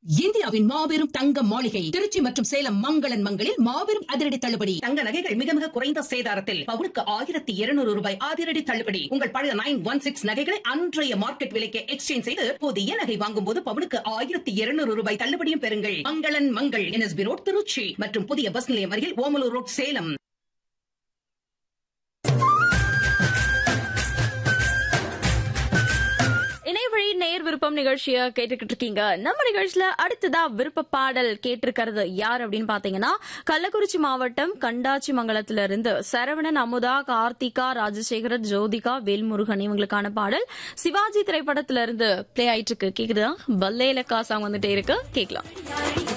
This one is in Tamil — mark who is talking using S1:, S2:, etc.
S1: இந்தியாவின் மாபெரும் தங்க மாளிகை திருச்சி மற்றும் சேலம் மங்களன் மங்களில் மாபெரும் அதிரடி தள்ளுபடி தங்க நகைகள் மிக மிக குறைந்த சேதாரத்தில் பவுனுக்கு ஆயிரத்தி இருநூறு ரூபாய் அதிரடி தள்ளுபடி உங்கள் பழைய நைன் ஒன் சிக்ஸ் நகைகளை அன்றைய மார்க்கெட் விலைக்கு எக்ஸ்சேஞ்ச் செய்து புதிய நகை வாங்கும் போது பவுனுக்கு ஆயிரத்தி இருநூறு ரூபாய் தள்ளுபடியும் பெறுங்கள் மங்களன் மங்கள் என்எஸ்பி ரோட் திருச்சி மற்றும் புதிய பஸ் நிலையம் அருகில் ஓமலூர் ரோட் சேலம்
S2: இணையவழி நேர் விருப்பம் நிகழ்ச்சிய கேட்டுக்கிட்டு இருக்கீங்க நம்ம நிகழ்ச்சியில அடுத்ததா விருப்ப பாடல் கேட்டிருக்கிறது யார் அப்படின்னு பாத்தீங்கன்னா கள்ளக்குறிச்சி மாவட்டம் கண்டாச்சி மங்கலத்துல இருந்து சரவணன் அமுதா கார்த்திகா ராஜசேகரன் ஜோதிகா வேல்முருகன் இவங்களுக்கான பாடல் சிவாஜி திரைப்படத்துல இருந்து பிளே ஆயிட்டு இருக்கு கேக்குதா பல்லேலக்கா சாங் வந்துட்டே இருக்கு கேட்கலாம்